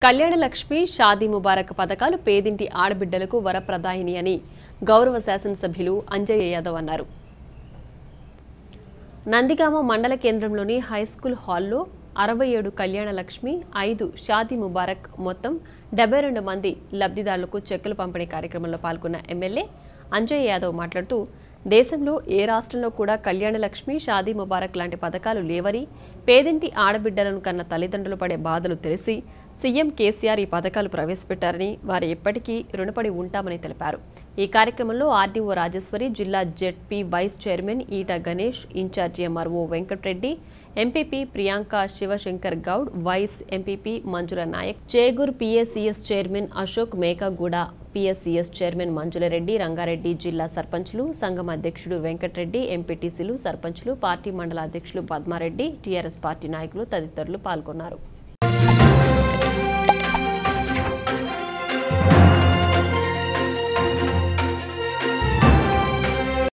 కళ్యాణ లక్ష్మి షాదీ ముబారక్ పథకాలు పేదింటి ఆడబిడ్డలకు వరప్రదాయిని అని గౌరవ శాసనసభ్యులు అంజయ్య యాదవ్ అన్నారు నందిగామ మండల కేంద్రంలోని హైస్కూల్ హాల్లో అరవై ఏడు కళ్యాణ లక్ష్మి ఐదు షాదీ ముబారక్ మొత్తం డెబ్బై రెండు మంది లబ్ధిదారులకు చెక్కులు పంపిణీ కార్యక్రమంలో పాల్గొన్న ఎమ్మెల్యే అంజయ్ యాదవ్ మాట్లాడుతూ దేశంలో ఏ రాష్ట్రంలో కూడా కళ్యాణ లక్ష్మి షాదీ ముబారక్ లాంటి పథకాలు లేవని పేదింటి ఆడబిడ్డలను కన్న తల్లిదండ్రులు పడే బాధలు తెలిసి సీఎం కేసీఆర్ ఈ పథకాలు ప్రవేశపెట్టారని వారు ఎప్పటికీ రుణపడి ఉంటామని తెలిపారు ఈ కార్యక్రమంలో ఆర్డీఓ రాజేశ్వరి జిల్లా ZP vice chairman Eeta Ganesh in-charge MRO Venkat Reddy MPP Priyanka Shivashankar Goud vice MPP Manjula Nayak Chegur PSCS chairman Ashok Mekaguda PSCS chairman Manjula Reddy Rangareddy జిల్లా సర్పంచ్లు సంఘం అధ్యక్షుడు వెంకటరెడ్డి ఎంపీటీసీలు సర్పంచ్లు పార్టీ మండల అధ్యక్షులు పద్మారెడ్డి టీఆర్ఎస్ పార్టీ నాయకులు తదితరులు పాల్గొన్నారు